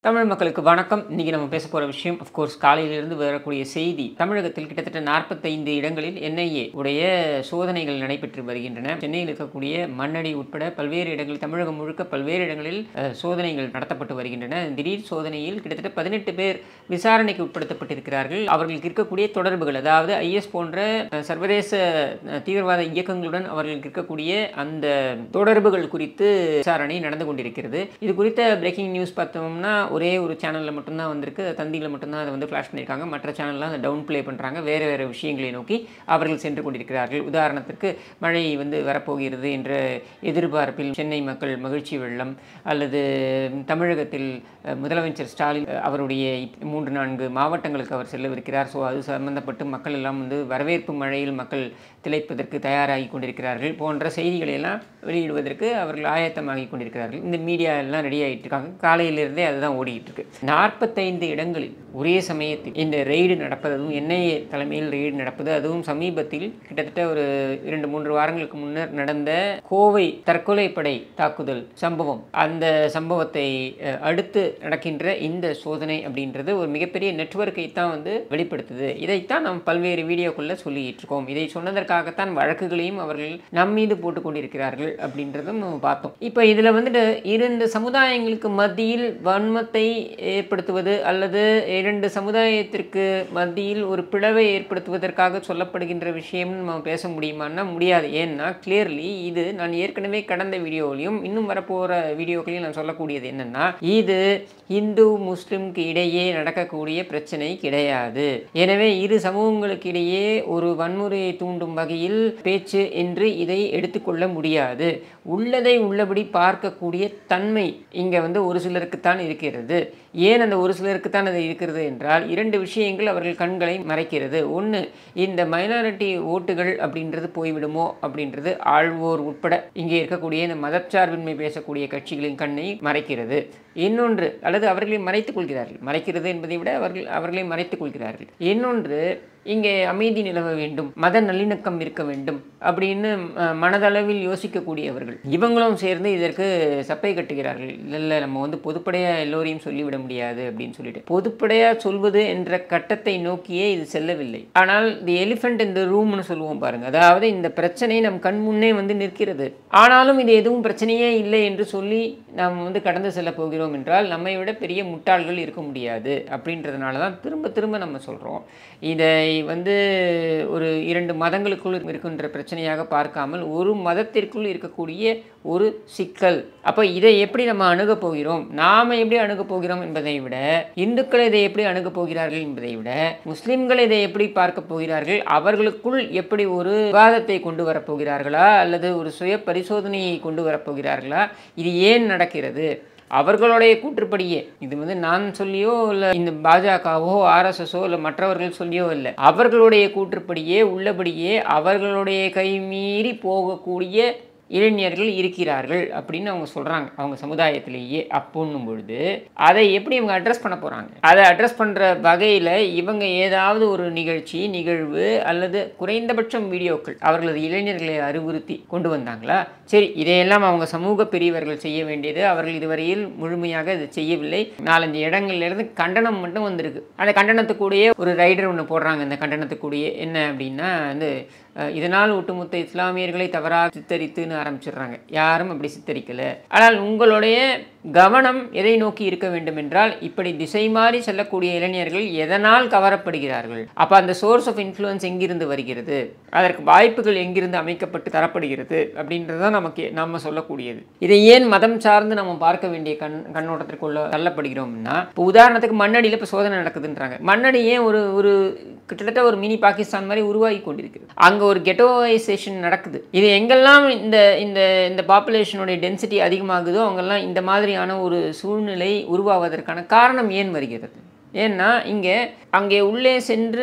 தமிழ் மக்களுக்கு வணக்கம் இன்னைக்கு நம்ம பேச போகிற விஷயம் அஃப்கோர்ஸ் காலையிலிருந்து வரக்கூடிய செய்தி தமிழகத்தில் கிட்டத்தட்ட நாற்பத்தைந்து இடங்களில் என்ஐஏ உடைய சோதனைகள் நடைபெற்று வருகின்றன சென்னையில் இருக்கக்கூடிய மண்ணடி உட்பட பல்வேறு இடங்களில் தமிழகம் முழுக்க பல்வேறு இடங்களில் அஹ், சோதனைகள் நடத்தப்பட்டு வருகின்றன திடீர் சோதனையில் கிட்டத்தட்ட பதினெட்டு பேர் விசாரணைக்கு உட்படுத்தப்பட்டிருக்கிறார்கள் அவர்களுக்கு இருக்கக்கூடிய தொடர்புகள் அதாவது ஐஎஸ் போன்ற அஹ், சர்வதேச அஹ், தீவிரவாத இயக்கங்களுடன் அவர்களுக்கு இருக்கக்கூடிய அந்த தொடர்புகள் குறித்து விசாரணை நடந்து கொண்டிருக்கிறது இது குறித்த பிரேக்கிங் நியூஸ் பார்த்தோம்னா ஒரே ஒரு சேனலில் மட்டும்தான் வந்திருக்கு தந்தியில் மட்டும்தான் அதை வந்து ஃப்ளாஷ் பண்ணியிருக்காங்க மற்ற சேனல்லாம் அதை டவுன் ப்ளே பண்ணுறாங்க வேறு வேறு விஷயங்களை நோக்கி அவர்கள் சென்று கொண்டிருக்கிறார்கள் உதாரணத்திற்கு மழை வந்து வரப்போகிறது என்ற எதிர்பார்ப்பில் சென்னை மக்கள் மகிழ்ச்சி வெள்ளம் அல்லது தமிழகத்தில் அஹ், முதலமைச்சர் ஸ்டாலின் அஹ், அவருடைய இப்- மூன்று நான்கு மாவட்டங்களுக்கு அவர் செல்லவிருக்கிறார் ஸோ அது சம்பந்தப்பட்டு மக்கள் எல்லாம் வந்து வரவேற்பு மழையில் மக்கள் திளைப்பதற்கு தயாராகி கொண்டிருக்கிறார்கள் போன்ற செய்திகளை எல்லாம் வெளியிடுவதற்கு அவர்கள் ஆயத்தமாகி கொண்டிருக்கிறார்கள் இந்த மீடியா எல்லாம் ரெடி ஆகிட்டு இருக்காங்க காலையிலிருந்தே அதுதான் ஓடிட்டு இருக்கு நாற்பத்தைந்து இடங்களில் ஒரே சமயத்தில் இந்த ரெய்டு நடப்பது அதுவும் என்ஐஏ தலைமையில் ரெய்டு நடப்பது அதுவும் சமீபத்தில் கிட்டத்தட்ட ஒரு இரண்டு மூன்று வாரங்களுக்கு முன்னர் நடந்த கோவை தற்கொலைப்படை தாக்குதல் சம்பவம் அந்த சம்பவத்தை அஹ், அடுத்து நடக்கின்ற இந்த சோதனை அப்படின்றது ஒரு மிகப்பெரிய நெட்வொர்க்கை தான் வந்து வெளிப்படுத்துது இதைத்தான் நாம் பல்வேறு வீடியோக்குள்ள சொல்லிட்டு இருக்கோம் இதை சொன்னதற்காகத்தான் வழக்குகளையும் அவர்கள் நம் மீது போட்டு கொண்டிருக்கிறார்கள் அப்படின்றதும் நம்ம பார்த்தோம் இப்போ இதில் வந்துட்டு இரண்டு சமுதாயங்களுக்கு மத்தியில் வன்மத்தை ஏற்படுத்துவது அல்லது இரண்டு சமுதாயத்திற்கு மத்தியில் ஒரு பிளவை ஏற்படுத்துவதற்காக சொல்லப்படுகின்ற விஷயம் நம்ம பேச முடியுமான்னா முடியாது ஏன்னா கிளியர்லி இது நான் ஏற்கனவே கடந்த வீடியோவிலையும் இன்னும் வரப்போகிற வீடியோக்களையும் நான் சொல்லக்கூடியது என்னன்னா இது இந்து முஸ்லிம்க்கு இடையே நடக்கக்கூடிய பிரச்சனை கிடையாது எனவே இரு சமூகங்களுக்கு இடையே ஒரு வன்முறையை தூண்டும் வகையில் பேச்சு என்று இதை எடுத்துக்கொள்ள முடியாது உள்ளதை உள்ளபடி பார்க்கக்கூடிய தன்மை இங்கே வந்து ஒரு சிலருக்குத்தான் இருக்கிறது ஏன் அந்த ஒரு சிலருக்குத்தான் அது இருக்கிறது என்றால் இரண்டு விஷயங்கள் அவர்கள் கண்களை மறைக்கிறது ஒன்று இந்த மைனாரிட்டி ஓட்டுகள் அப்படின்றது போய்விடுமோ அப்படின்றது ஆழ்வோர் உட்பட இங்கே இருக்கக்கூடிய இந்த மதச்சார்பின்மை பேசக்கூடிய கட்சிகளின் கண்ணை மறைக்கிறது இன்னொன்று அல்லது அவர்களை மறைத்துக் கொள்கிறார்கள் மறைக்கிறது என்பதை விட அவர்கள் அவர்களை மறைத்துக் கொள்கிறார்கள் இன்னொன்று இங்கே அமைதி நிலவ வேண்டும் மத நல்லிணக்கம் இருக்க வேண்டும் அப்படின்னு அஹ், மனதளவில் யோசிக்கக்கூடியவர்கள் இவங்களும் சேர்ந்து இதற்கு சப்பை கட்டுகிறார்கள் இல்லை இல்லை நம்ம வந்து பொதுப்படையாக எல்லோரையும் சொல்லிவிட முடியாது அப்படின்னு சொல்லிட்டு பொதுப்படையாக சொல்வது என்ற கட்டத்தை நோக்கியே இது செல்லவில்லை ஆனால் தி எலிஃபெண்ட் இந்த ரூம்னு சொல்லுவோம் பாருங்க அதாவது இந்த பிரச்சனை நம் கண் முன்னே வந்து நிற்கிறது ஆனாலும் இது எதுவும் பிரச்சனையே இல்லை என்று சொல்லி நாம் வந்து கடந்து செல்ல போகிறோம் என்றால் நம்மை விட பெரிய முட்டாள்கள் இருக்க முடியாது அப்படின்றதுனால தான் திரும்ப திரும்ப நம்ம சொல்கிறோம் இதை வந்து ஒரு இரண்டு மதங்களுக்குள் இருக்கின்ற பிரச்சனையாக பார்க்காமல் ஒரு மதத்திற்குள் இருக்கக்கூடிய ஒரு சிக்கல் அப்போ இதை எப்படி நம்ம அணுகப் போகிறோம் நாம் எப்படி அணுகப் போகிறோம் என்பதை விட இந்துக்கள் இதை எப்படி அணுகப் போகிறார்கள் என்பதை விட முஸ்லிம்கள் இதை எப்படி பார்க்க போகிறார்கள் அவர்களுக்குள் எப்படி ஒரு விவாதத்தை கொண்டு வரப்போகிறார்களா அல்லது ஒரு சுய பரிசோதனையை கொண்டு வரப்போகிறார்களா இது ஏன் நடக்கிறது அவர்களுடைய கூற்றுப்படியே இது வந்து நான் சொல்லியோ இல்லை இந்த பாஜகவோ ஆர்எஸ்எஸோ இல்லை மற்றவர்கள் சொல்லியோ இல்லை அவர்களுடைய கூற்றுப்படியே உள்ளபடியே அவர்களுடைய கைமீறி போகக்கூடிய இளைஞர்கள் இருக்கிறார்கள் அப்படின்னு அவங்க சொல்கிறாங்க அவங்க சமுதாயத்திலேயே அப்புன்னும் பொழுது அதை எப்படி இவங்க அட்ரஸ் பண்ண போகிறாங்க அதை அட்ரஸ் பண்ணுற வகையில் இவங்க ஏதாவது ஒரு நிகழ்ச்சி நிகழ்வு அல்லது குறைந்தபட்சம் வீடியோக்கள் அவர்களது இளைஞர்களை அறிவுறுத்தி கொண்டு வந்தாங்களா சரி இதையெல்லாம் அவங்க சமூக பெரியவர்கள் செய்ய வேண்டியது அவர்கள் இதுவரையில் முழுமையாக இதை செய்யவில்லை நாலஞ்சு இடங்கள்ல இருந்து கண்டனம் மட்டும் வந்திருக்கு அந்த கண்டனத்துக்கூடயே ஒரு ரைடர் ஒன்று போடுறாங்க இந்த கண்டனத்துக்கூடயே என்ன அப்படின்னா வந்து அஹ், இதனால் ஒட்டுமொத்த இஸ்லாமியர்களை தவறாக சித்தரித்துன்னு ஆரம்பிச்சிடுறாங்க யாரும் அப்படி சித்தரிக்கல ஆனால் உங்களுடைய கவனம் எதை நோக்கி இருக்க வேண்டும் என்றால் இப்படி திசை மாறி செல்லக்கூடிய இளைஞர்கள் எதனால் கவரப்படுகிறார்கள் அப்போ அந்த சோர்ஸ் ஆஃப் இன்ஃப்ளூயன்ஸ் எங்கிருந்து வருகிறது அதற்கு வாய்ப்புகள் எங்கிருந்து அமைக்கப்பட்டு தரப்படுகிறது அப்படின்றது தான் நமக்கு நம்ம சொல்லக்கூடியது இதை ஏன் மதம் சார்ந்து நம்ம பார்க்க வேண்டிய கண் கண்ணோட்டத்திற்குள்ள தள்ளப்படுகிறோம்னா இப்போ உதாரணத்துக்கு மண்ணடியில் இப்போ சோதனை நடக்குதுன்றாங்க மண்ணடி ஏன் ஒரு ஒரு கிட்டத்தட்ட ஒரு மினி பாகிஸ்தான் மாதிரி உருவாகி கொண்டிருக்குது அங்கே ஒரு கெட்டோவைசேஷன் நடக்குது இது எங்கெல்லாம் இந்த இந்த இந்த பாப்புலேஷனுடைய டென்சிட்டி அதிகமாகுதோ அவங்கெல்லாம் இந்த மாதிரியான ஒரு சூழ்நிலை உருவாவதற்கான காரணம் ஏன் வருகிறது ஏன்னா இங்கே அங்கே உள்ளே சென்று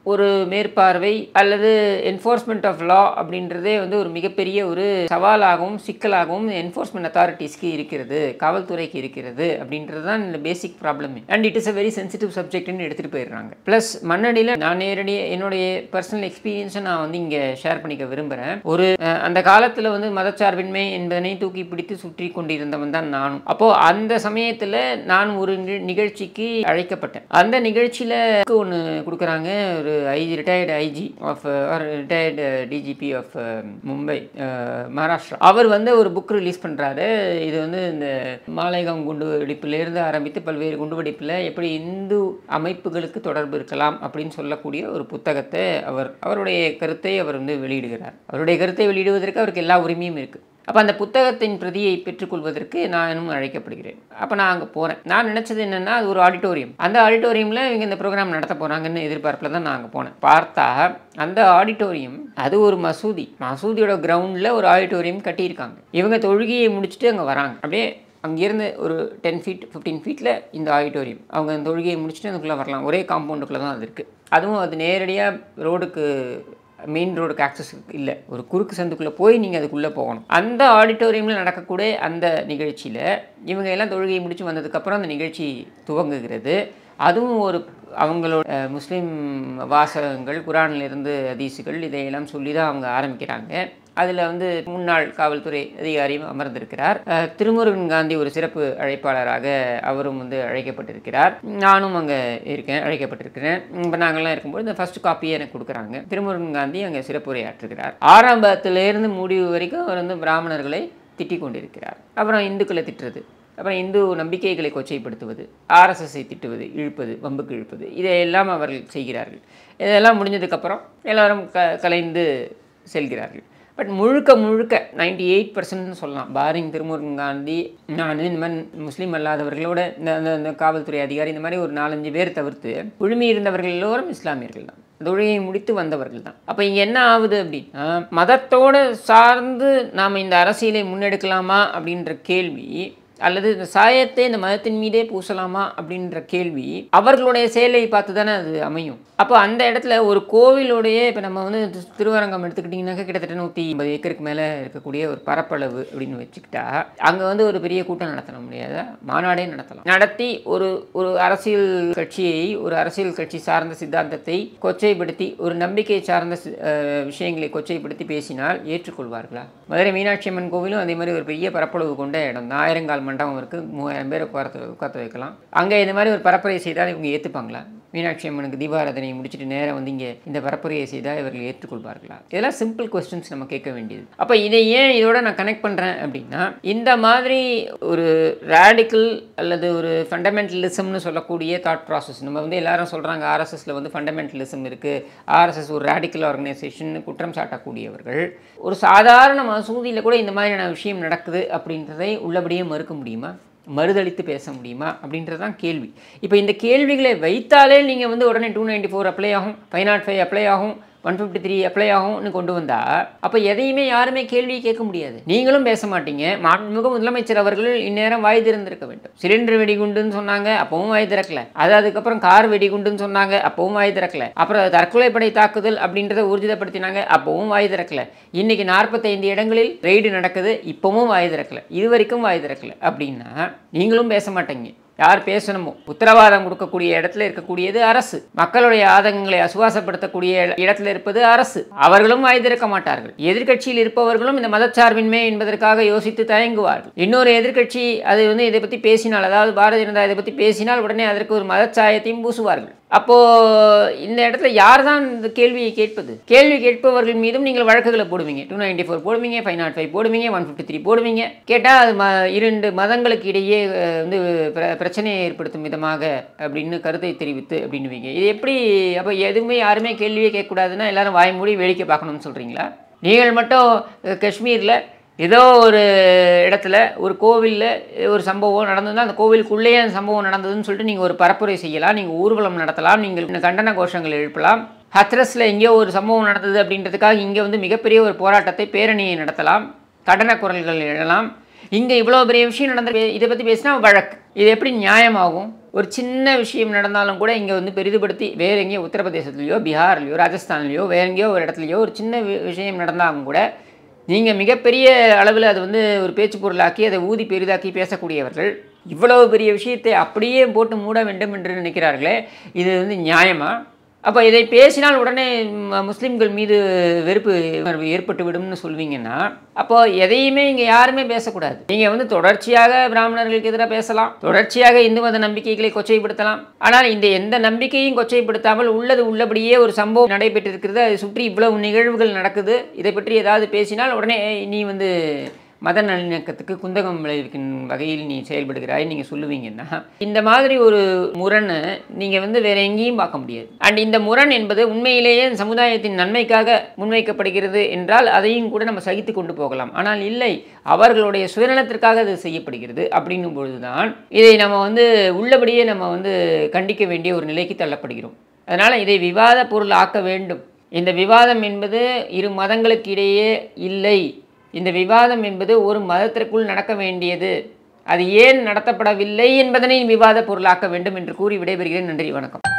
ஒரு மேற்பார்வை அல்லது என்ஃபோர்ஸ்மெண்ட் ஆஃப் லா அப்படின்றதே வந்து ஒரு மிகப்பெரிய ஒரு சவாலாகவும் சிக்கலாகவும் என்ஃபோர்ஸ்மெண்ட் அத்தாரிட்டிஸ்க்கு இருக்கிறது காவல்துறைக்கு இருக்கிறது அப்படின்றது தான் இந்த பேசிக் ப்ராப்ளமே and it is a very sensitive சப்ஜெக்ட்னு எடுத்துகிட்டு போயிடுறாங்க ப்ளஸ் மண்ணடியில் நான் நேரடியாக என்னுடைய பர்சனல் எக்ஸ்பீரியன்ஸை நான் வந்து இங்கே ஷேர் பண்ணிக்க விரும்புகிறேன் ஒரு அஹ், அந்த காலத்தில் வந்து மதச்சார்பின்மை என்பதனை தூக்கி பிடித்து சுற்றி கொண்டிருந்தவன் தான் நானும் அப்போது அந்த சமயத்தில் நான் ஒரு நி- நிகழ்ச்சிக்கு அழைக்கப்பட்டேன் அந்த நிகழ்ச்சியில் ஒன்று கொடுக்குறாங்க ஒரு IG retired IG of retired DGP of Mumbai ah, Maharashtra அவர் வந்து ஒரு புக் ரிலீஸ் பண்ணுறாரு இது வந்து இந்த மாலைகாம் குண்டு வெடிப்பிலிருந்து ஆரம்பித்து பல்வேறு குண்டு வெடிப்பில் எப்படி இந்து அமைப்புகளுக்கு தொடர்பு இருக்கலாம் அப்படின்னு சொல்லக்கூடிய ஒரு புத்தகத்தை அவர் அவருடைய கருத்தை அவர் வந்து வெளியிடுகிறார் அவருடைய கருத்தை வெளியிடுவதற்கு அவருக்கு எல்லா உரிமையும் இருக்குது அப்போ அந்த புத்தகத்தின் பிரதியை பெற்றுக்கொள்வதற்கு நானும் அழைக்கப்படுகிறேன் அப்போ நான் அங்கே போகிறேன் நான் நினச்சது என்னென்னா அது ஒரு ஆடிட்டோரியம் அந்த ஆடிட்டோரியமில் இவங்க இந்த ப்ரோக்ராம் நடத்த போகிறாங்கன்னு எதிர்பார்ப்பில் தான் நான் அங்கே போனேன் பார்த்தா அந்த ஆடிட்டோரியம் அது ஒரு மசூதி மசூதியோட கிரவுண்டில் ஒரு ஆடிட்டோரியம் கட்டியிருக்காங்க இவங்க தொழுகையை முடிச்சுட்டு அங்கே வராங்க அப்படியே அங்கேருந்து ஒரு டென் ஃபீட் ஃபிஃப்டீன் ஃபீட்டில் இந்த ஆடிட்டோரியம் அவங்க அந்த தொழுகையை முடிச்சுட்டு அதுக்குள்ளே வரலாம் ஒரே காம்பவுண்டுக்குள்ளே தான் அது இருக்குது அதுவும் அது நேரடியாக ரோடுக்கு மெயின் ரோடுக்கு ஆக்சஸ் இல்லை ஒரு குறுக்கு சந்துக்குள்ளே போய் நீங்கள் அதுக்குள்ளே போகணும் அந்த ஆடிட்டோரியமில் நடக்கக்கூடிய அந்த நிகழ்ச்சியில் இவங்க எல்லாம் தொழுகையை முடிச்சு வந்ததுக்கப்புறம் அந்த நிகழ்ச்சி துவங்குகிறது அதுவும் ஒரு அவங்களோட அஹ், முஸ்லீம் வாசகங்கள் குரானிலிருந்து ஹதீஸுகள் இதையெல்லாம் சொல்லி தான் அவங்க ஆரம்பிக்கிறாங்க அதில் வந்து முன்னாள் காவல்துறை அதிகாரியும் அமர்ந்திருக்கிறார் அஹ், திருமுருகன் காந்தி ஒரு சிறப்பு அழைப்பாளராக அவரும் வந்து அழைக்கப்பட்டிருக்கிறார் நானும் அங்கே இருக்கேன் அழைக்கப்பட்டிருக்கிறேன் இப்போ நாங்கள்லாம் இருக்கும்போது இந்த ஃபர்ஸ்ட் காப்பியை எனக்கு கொடுக்குறாங்க திருமுருகன் காந்தி அங்கே சிறப்புரையாற்றுகிறார் ஆரம்பத்திலேருந்து முடிவு வரைக்கும் அவர் வந்து பிராமணர்களை திட்டிக் கொண்டிருக்கிறார் அப்புறம் இந்துக்களை திட்டுறது அப்புறம் இந்து நம்பிக்கைகளை கொச்சைப்படுத்துவது ஆர்எஸ்எஸ்ஸை திட்டுவது இழுப்பது வம்புக்கு இழுப்பது இதையெல்லாம் அவர்கள் செய்கிறார்கள் இதெல்லாம் முடிஞ்சதுக்கப்புறம் எல்லாரும் க கலைந்து செல்கிறார்கள் பட் முழுக்க முழுக்க நைன்டி எயிட் பர்சன்ட்னு சொல்லலாம் பாரிங் திருமுருகன் காந்தி நான் இந்த மாதிரி முஸ்லீம் அல்லாதவர்களோட இந்த இந்த- இந்த காவல்துறை அதிகாரி இந்த மாதிரி ஒரு நாலஞ்சு பேர் தவிர்த்து குழுமி இருந்தவர்கள் எல்லோரும் இஸ்லாமியர்கள் தான் தொழிலை முடித்து வந்தவர்கள் தான் அப்போ இங்கே என்ன ஆகுது அப்படின்னா மதத்தோடு சார்ந்து நாம் இந்த அரசியலை முன்னெடுக்கலாமா அப்படின்ற கேள்வி அல்லது இந்த சாயத்தை இந்த மதத்தின் மீதே பூசலாமா அப்படின்ற கேள்வி அவர்களுடைய செயலை பார்த்து தானே அது அமையும் அப்போ அந்த இடத்துல ஒரு கோவிலுடைய இப்போ நம்ம வந்து தி- திருவரங்கம் எடுத்துக்கிட்டிங்கனாக்கா கிட்டத்தட்ட நூற்றி ஐம்பது ஏக்கருக்கு மேலே இருக்கக்கூடிய ஒரு பரப்பளவு அப்படின்னு வச்சுக்கிட்டா அங்கே வந்து ஒரு பெரிய கூட்டம் நடத்த முடியாத மாநாடே நடத்தலாம் நடத்தி ஒரு ஒரு அரசியல் கட்சியை ஒரு அரசியல் கட்சி சார்ந்த சித்தாந்தத்தை கொச்சைப்படுத்தி ஒரு நம்பிக்கை சார்ந்த சி- அஹ், விஷயங்களை கொச்சைப்படுத்தி பேசினால் ஏற்றுக்கொள்வார்களா மதுரை மீனாட்சி அம்மன் கோவிலும் அதே மாதிரி ஒரு பெரிய பரப்பளவு கொண்ட இடம் தான் ஆயிரங்கால் மண்டபம் இருக்குது மூவாயிரம் பேர் உட்கார்த்து உட்கார்த்து வைக்கலாம் அங்கே இந்த மாதிரி ஒரு பரப்புரை செய்தால் இவங்க ஏற்றுப்பாங்களா மீனாட்சி அம்மனுக்கு தீபாராதனை முடிச்சுட்டு நேரம் வந்து இங்கே இந்த பரப்புரையை செய்தால் இவர்கள் ஏற்றுக்கொள்வார்களா இதெல்லாம் சிம்பிள் கொஸ்டின்ஸ் நம்ம கேட்க வேண்டியது அப்போ இதை ஏன் இதோட நான் கனெக்ட் பண்ணுறேன் அப்படின்னா இந்த மாதிரி ஒரு ரேடிக்கல் அல்லது ஒரு ஃபண்டமெண்டலிசம்னு சொல்லக்கூடிய தாட் ப்ராசஸ் நம்ம வந்து எல்லாரும் சொல்கிறாங்க ஆர்எஸ்எஸ்ல வந்து ஃபண்டமெண்டலிசம் இருக்குது ஆர்எஸ்எஸ் ஒரு ரேடிக்கல் ஆர்கனைசேஷன் குற்றம் சாட்டக்கூடியவர்கள் ஒரு சாதாரண மசூதியில் கூட இந்த மாதிரியான விஷயம் நடக்குது அப்படின்றதை உள்ளபடியே மறுக்க முடியுமா மறுதளித்து பேச முடியுமா அப்படின்றது தான் கேள்வி இப்போ இந்த கேள்விகளை வைத்தாலே நீங்கள் வந்து உடனே டூ நைன்டி ஃபோர் அப்ளை ஆகும் ஃபைவ் நாட் ஃபைவ் அப்ளை ஆகும் ஒன் ஃபிஃப்டி த்ரீ அப்ளை ஆகும்னு கொண்டு வந்தா அப்போ எதையுமே யாருமே கேள்வி கேட்க முடியாது நீங்களும் பேச மாட்டீங்க மாண்புமிகு முதலமைச்சர் அவர்கள் இந்நேரம் வாய் திறந்திருக்க வேண்டும் சிலிண்டர் வெடிகுண்டுன்னு சொன்னாங்க அப்பவும் வாய் திறக்கல அது அதுக்கப்புறம் கார் வெடிகுண்டுன்னு சொன்னாங்க அப்பவும் வாய் திறக்கல அப்புறம் அது தற்கொலைப்படை தாக்குதல் அப்படின்றத ஊர்ஜிதப்படுத்தினாங்க அப்பவும் வாய் திறக்கல இன்னைக்கு நாற்பத்தைந்து இடங்களில் ரெய்டு நடக்குது இப்பவும் வாய் திறக்கல இது வரைக்கும் வாய் திறக்கல அப்படின்னா நீங்களும் பேச மாட்டீங்க யார் பேசணுமோ உத்தரவாதம் கொடுக்கக்கூடிய இடத்துல இருக்கக்கூடியது அரசு மக்களுடைய ஆதங்கங்களை அசுவாசப்படுத்தக்கூடிய இடத்துல இருப்பது அரசு அவர்களும் வாய் திறக்க மாட்டார்கள் எதிர்க்கட்சியில் இருப்பவர்களும் இந்த மதச்சார்பின்மை என்பதற்காக யோசித்து தயங்குவார்கள் இன்னொரு எதிர்க்கட்சி அது வந்து இதை பற்றி பேசினால் அதாவது பாரதிய ஜனதா இதை பற்றி பேசினால் உடனே அதற்கு ஒரு மதச்சாயத்தையும் பூசுவார்கள் அப்போ இந்த இடத்துல யார் தான் இந்த கேள்வியை கேட்பது கேள்வி கேட்பவர்கள் மீதும் நீங்கள் வழக்குகளை போடுவீங்க டூ நைன்டி ஃபோர் போடுவீங்க ஃபைவ் நாட் ஃபைவ் போடுவீங்க ஒன் ஃபிஃப்டி த்ரீ போடுவீங்க கேட்டால் அது ம இரண்டு மதங்களுக்கு இடையே அஹ், வந்து பிர- பிரச்சனையை ஏற்படுத்தும் விதமாக அப்படின்னு கருத்தை தெரிவித்து அப்படின்னுவீங்க இது எப்படி அப்போ எதுவுமே யாருமே கேள்வியே கேட்கக்கூடாதுன்னா எல்லாரும் வாய் மூடி வேடிக்கை பார்க்கணும்னு சொல்கிறீங்களா நீங்கள் மட்டும் அஹ், காஷ்மீரில் ஏதோ ஒரு இடத்துல ஒரு கோவிலில் ஒரு சம்பவம் நடந்ததுன்னா அந்த கோவிலுக்குள்ளேயே அந்த சம்பவம் நடந்ததுன்னு சொல்லிட்டு நீங்கள் ஒரு பரப்புரை செய்யலாம் நீங்கள் ஊர்வலம் நடத்தலாம் நீங்கள் கண்டன கோஷங்கள் எழுப்பலாம் ஹத்ரஸில் எங்கேயோ ஒரு சம்பவம் நடந்தது அப்படின்றதுக்காக இங்கே வந்து மிகப்பெரிய ஒரு போராட்டத்தை பேரணியை நடத்தலாம் கண்டன குரல்கள் எழலாம் இங்கே இவ்வளோ பெரிய விஷயம் நடந்த இதை பற்றி பேசினா வழக்கு இது எப்படி நியாயமாகும் ஒரு சின்ன விஷயம் நடந்தாலும் கூட இங்கே வந்து பெரிதுபடுத்தி வேற எங்கேயோ உத்தரப்பிரதேசத்துலையோ பீகார்லையோ ராஜஸ்தான்லையோ வேற எங்கேயோ ஒரு இடத்துலையோ ஒரு சின்ன வி- விஷயம் நடந்தாலும் கூட நீங்கள் மிகப்பெரிய அளவில் அது வந்து ஒரு பேச்சு பொருளாக்கி அதை ஊதி பெரிதாக்கி பேசக்கூடியவர்கள் இவ்வளவு பெரிய விஷயத்தை அப்படியே போட்டு மூட வேண்டும் என்று நினைக்கிறார்களே இது வந்து நியாயமா அப்போ இதை பேசினால் உடனே ம- முஸ்லிம்கள் மீது வெறுப்பு உணர்வு ஏற்பட்டு விடும்னு சொல்வீங்கன்னா அப்போ எதையுமே இங்கே யாருமே பேசக்கூடாது நீங்கள் வந்து தொடர்ச்சியாக பிராமணர்களுக்கு எதிராக பேசலாம் தொடர்ச்சியாக இந்து மத நம்பிக்கைகளை கொச்சைப்படுத்தலாம் ஆனால் இந்த எந்த நம்பிக்கையும் கொச்சைப்படுத்தாமல் உள்ளது உள்ளபடியே ஒரு சம்பவம் நடைபெற்றிருக்கிறது அதை சுற்றி இவ்வளவு நிகழ்வுகள் நடக்குது இதை பற்றி ஏதாவது பேசினால் உடனே நீ வந்து மத நல்லிணக்கத்துக்கு குந்தகம் விளைவிக்கும் வகையில் நீ செயல்படுகிறாய் நீங்கள் சொல்லுவீங்கன்னா இந்த மாதிரி ஒரு முரணை நீங்கள் வந்து வேற எங்கேயும் பார்க்க முடியாது அண்ட் இந்த முரண் என்பது உண்மையிலேயே சமுதாயத்தின் நன்மைக்காக முன்வைக்கப்படுகிறது என்றால் அதையும் கூட நம்ம சகித்து கொண்டு போகலாம் ஆனால் இல்லை அவர்களுடைய சுயநலத்திற்காக அது செய்யப்படுகிறது அப்படின்னும் பொழுதுதான் இதை நம்ம வந்து உள்ளபடியே நம்ம வந்து கண்டிக்க வேண்டிய ஒரு நிலைக்கு தள்ளப்படுகிறோம் அதனால் இதை விவாத பொருள் ஆக்க வேண்டும் இந்த விவாதம் என்பது இரு மதங்களுக்கு இடையே இல்லை இந்த விவாதம் என்பது ஒரு மதத்திற்குள் நடக்க வேண்டியது அது ஏன் நடத்தப்படவில்லை என்பதனை விவாத பொருளாக்க வேண்டும் என்று கூறி விடைபெறுகிறேன் நன்றி வணக்கம்